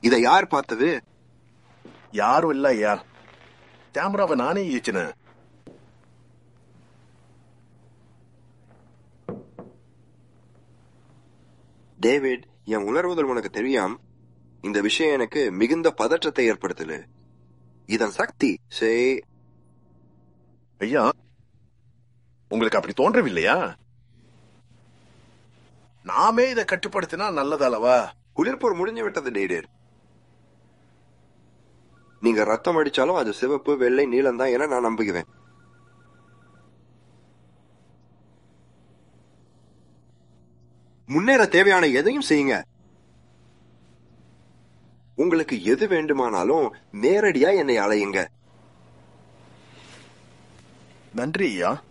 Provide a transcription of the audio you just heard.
இதை யார் பார்த்தது யாரும் இல்ல ஐயா கேமராவை நானே ஈச்சினேன் டேவிட் என் உணர்வுகள் உனக்கு தெரியாம் இந்த விஷயம் எனக்கு மிகுந்த பதற்றத்தை ஏற்படுத்தல இதன் சக்தி சே ஐயா உங்களுக்கு அப்படி தோன்றவில்லையா நாமே இதை கட்டுப்படுத்தினா நல்லதல்லவா குளிர்போர் முடிஞ்சு விட்டது டேவிட் நீங்க ரத்தம் அடிச்சாலும் அது சிவப்பு வெள்ளை நீலம் தான் என நான் நம்புகிறேன் முன்னேற தேவையான எதையும் செய்யுங்க உங்களுக்கு எது வேண்டுமானாலும் நேரடியா என்னை அலையுங்க நன்றி ஐயா